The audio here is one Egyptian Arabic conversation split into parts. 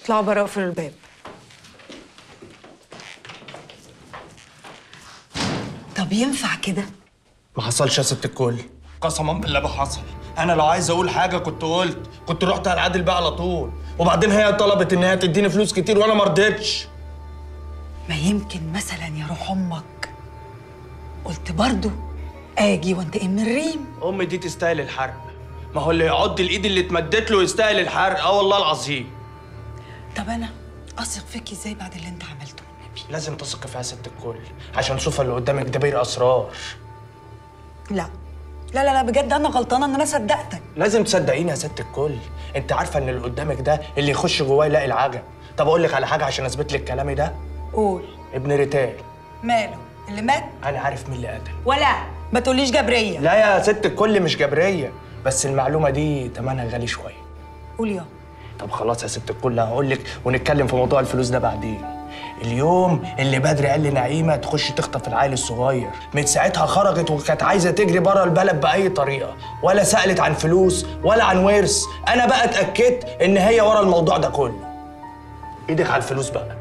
اطلعوا بره اقفلوا الباب طب ينفع كده ما حصلش يا ست الكل قسما بالله ما حصل انا لو عايز اقول حاجه كنت قلت كنت رحت على عادل بقى على طول وبعدين هي طلبت ان هي تديني فلوس كتير وانا ما رضيتش ما يمكن مثلا يا روح امك قلت برضو اجي وانتقم من ريم امي دي تستاهل الحرق ما هو اللي يعض الايد اللي اتمدت له يستاهل الحرق اه والله العظيم طب انا اثق فيك ازاي بعد اللي انت عملته النبي لازم تثق فيها يا ست الكل عشان صوفا اللي قدامك ده بير اسرار لا لا لا لا بجد انا غلطانه ان انا صدقتك لازم تصدقيني يا ست الكل انت عارفه ان اللي قدامك ده اللي يخش جواه يلاقي العجب طب اقول لك على حاجه عشان اثبت لك كلامي ده قول ابن ريتال ماله اللي مات انا عارف مين اللي قتل ولا ما تقوليش جبريه لا يا ست الكل مش جبريه بس المعلومه دي تمنها غالي شويه قول يا طب خلاص يا ست الكل هقول لك ونتكلم في موضوع الفلوس ده بعدين اليوم اللي بدري قال لنعيمه تخش تخطف العيل الصغير من ساعتها خرجت وكانت عايزه تجري بره البلد باي طريقه ولا سالت عن فلوس ولا عن ورث انا بقى اتاكدت ان هي ورا الموضوع ده كله ايدك على الفلوس بقى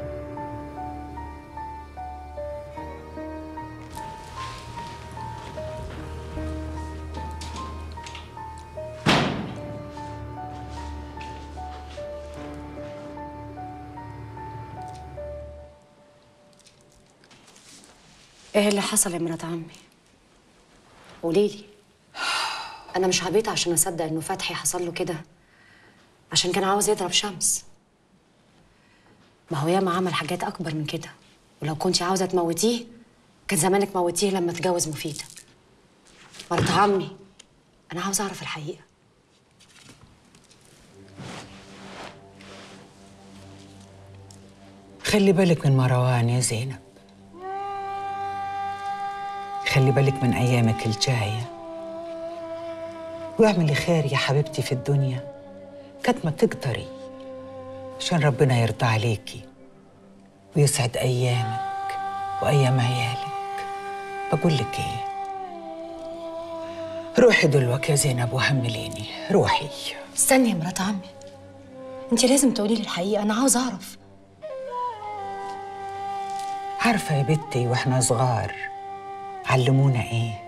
ايه اللي حصل يا مرات عمي قوليلي انا مش عبيطه عشان اصدق انه فتحي حصل له كده عشان كان عاوز يضرب شمس ما هو ياما عمل حاجات اكبر من كده ولو كنت عاوزه تموتيه كان زمانك موتيه لما اتجوز مفيده مرات عمي انا عاوزه اعرف الحقيقه خلي بالك من مروان يا زينب خلي بالك من أيامك الجاية واعملي خير يا حبيبتي في الدنيا قد ما تقدري عشان ربنا يرضى عليكي ويسعد أيامك وأيام عيالك بقول لك إيه روحي دلوقتي يا زينب وهمليني روحي استني يا مرات عمي انت لازم تقولي لي الحقيقه انا عاوزه اعرف عارفة يا بنتي واحنا صغار علمونا ايه؟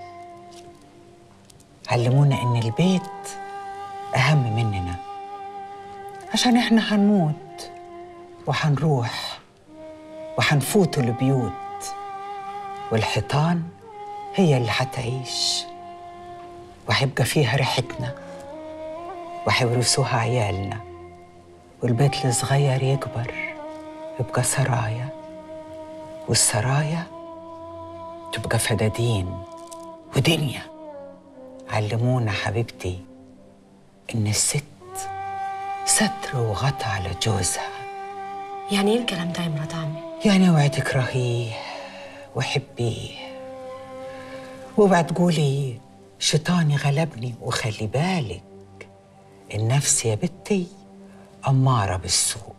علمونا ان البيت اهم مننا عشان احنا هنموت وهنروح وهنفوت البيوت والحيطان هي اللي هتعيش وهيبقى فيها ريحتنا وهيورثوها عيالنا والبيت الصغير يكبر يبقى سرايا والسرايا تبقى فدادين ودنيا علمونا حبيبتي إن الست ستر وغطى على جوزها يعني ايه الكلام ده يا مرات عمي يعني اوعي تكرهيه وحبيه واوعي تقولي شيطاني غلبني وخلي بالك النفس يا بنتي أمارة بالسوء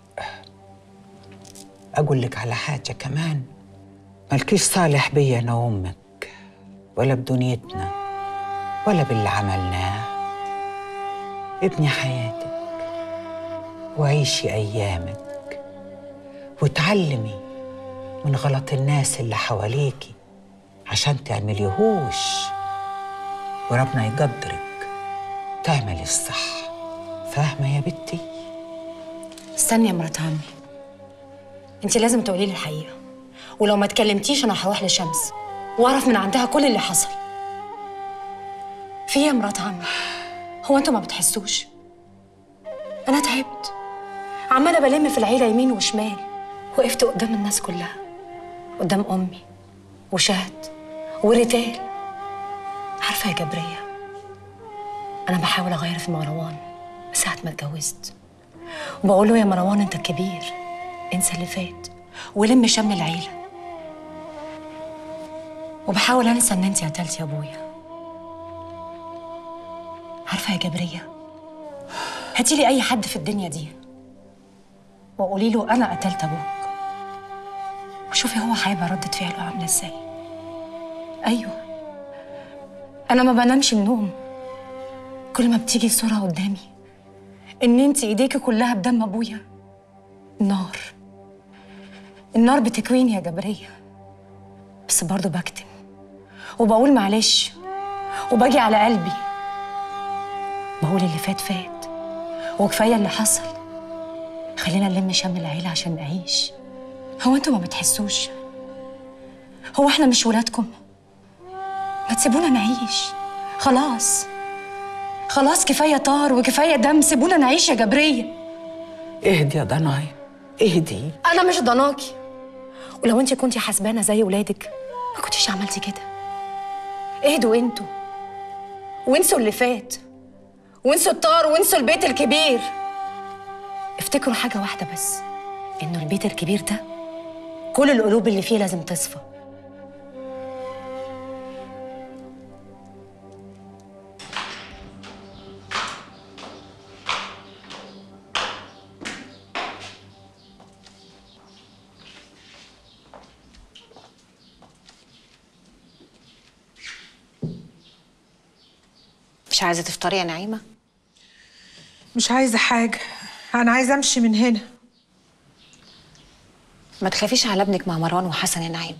أقول لك على حاجة كمان مالكيش صالح بيا أنا وأمك ولا بدنيتنا ولا باللي عملناه ابني حياتك وعيشي أيامك وتعلمي من غلط الناس اللي حواليكي عشان تعمليهوش وربنا يقدرك تعملي الصح فاهمة يا بنتي؟ استني يا مرات عمي انت لازم تقولي لي الحقيقه ولو ما اتكلمتيش انا هروح لشمس واعرف من عندها كل اللي حصل في إيه يا مرات عمي هو انتوا ما بتحسوش انا تعبت عماله بلم في العيله يمين وشمال وقفت قدام الناس كلها قدام امي وشهد وريتال عارفه يا جبريه انا بحاول اغير في مروان من ساعه ما اتجوزت وبقول له يا مروان انت الكبير انسى اللي فات ولم شمل العيله وبحاول انسى ان انت قتلتي يا ابويا عارفه يا جبريه هاتي لي اي حد في الدنيا دي وقولي له انا قتلت ابوك وشوفي هو هيبقى ردة فعله عامله ازاي ايوه انا ما بنامش النوم كل ما بتيجي صوره قدامي ان انت ايديكي كلها بدم ابويا النار النار بتكويني يا جبرية بس برضه بكتم وبقول معلش وباجي على قلبي بقول اللي فات فات وكفاية اللي حصل خلينا نلم شم العيلة عشان نعيش هو انتوا ما بتحسوش هو احنا مش ولادكم ما تسيبونا نعيش خلاص خلاص كفاية طار وكفاية دم سيبونا نعيش يا جبرية اهدي يا ضنايا اهدي انا مش ضناكي ولو انت كنتي حسبانه زي ولادك ما كنتيش عملتي كده اهدوا انتوا وانسوا اللي فات وانسوا الطار وانسوا البيت الكبير افتكروا حاجه واحده بس انه البيت الكبير ده كل القلوب اللي فيه لازم تصفى مش عايزة تفطري يا نعيمة؟ مش عايزة حاجة أنا عايزة أمشي من هنا ما تخافيش على ابنك مع مروان وحسن يا نعيمة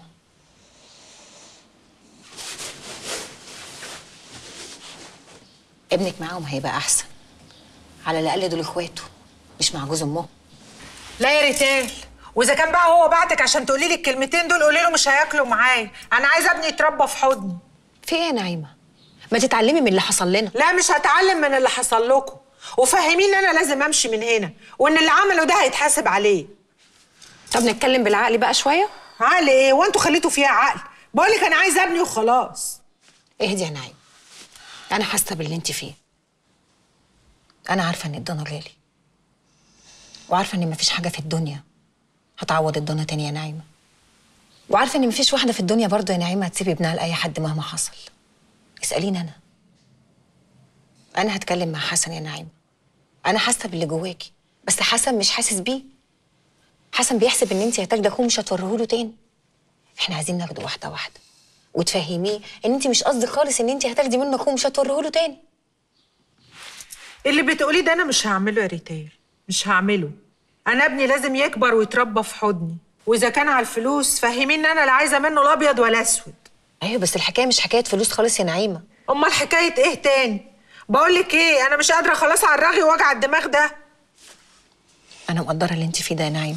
ابنك معاهم هيبقى أحسن على الأقل دول إخواته مش مع جوز أمه لا يا ريتال وإذا كان بقى هو بعتك عشان تقولي لي الكلمتين دول قولي له مش هياكلوا معايا أنا عايزة ابني يتربى في حضني في إيه يا نعيمة؟ ما تتعلمي من اللي حصل لنا لا مش هتعلم من اللي حصل لكم وفهميني إن أنا لازم أمشي من هنا وإن اللي عمله ده هيتحاسب عليه طب نتكلم بالعقل بقى شوية عقل إيه وأنتوا خليتوا فيها عقل بقولك أنا عايزة ابني وخلاص اهدي يا نعيمة أنا حاسة باللي أنت فيه أنا عارفة إن الضنا غالي وعارفة إن مفيش حاجة في الدنيا هتعوض الضنا تاني يا نعيمة وعارفة إن مفيش واحدة في الدنيا برضه يا نعيمة هتسيب ابنها لأي حد مهما حصل اسأليني أنا أنا هتكلم مع حسن يا نعيمة أنا حاسة باللي جواكي بس حسن مش حاسس بيه حسن بيحسب إن أنت هتاخدي أخوه مش هتوريهوله تاني إحنا عايزين ناخده واحدة واحدة وتفهميه إن أنت مش قصدك خالص إن أنت هتاخدي منه أخوه مش هتوريهوله تاني اللي بتقوليه ده أنا مش هعمله يا ريتال مش هعمله أنا ابني لازم يكبر ويتربى في حضني وإذا كان على الفلوس فهميني إن أنا لا عايزة منه لا أبيض ولا أسود ايوه بس الحكايه مش حكايه فلوس خالص يا نعيمه امال حكايه ايه تاني بقول لك ايه انا مش قادره خلاص على الرغي ووجع الدماغ ده انا مقدره اللي انت فيه ده يا نعيمه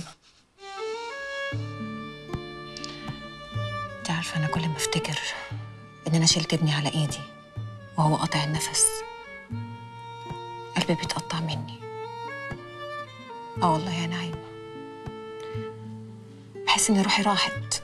انت عارفه انا كل ما افتكر ان انا شلت ابني على ايدي وهو قاطع النفس قلبي بيتقطع مني اه والله يا نعيمه بحس ان روحي راحت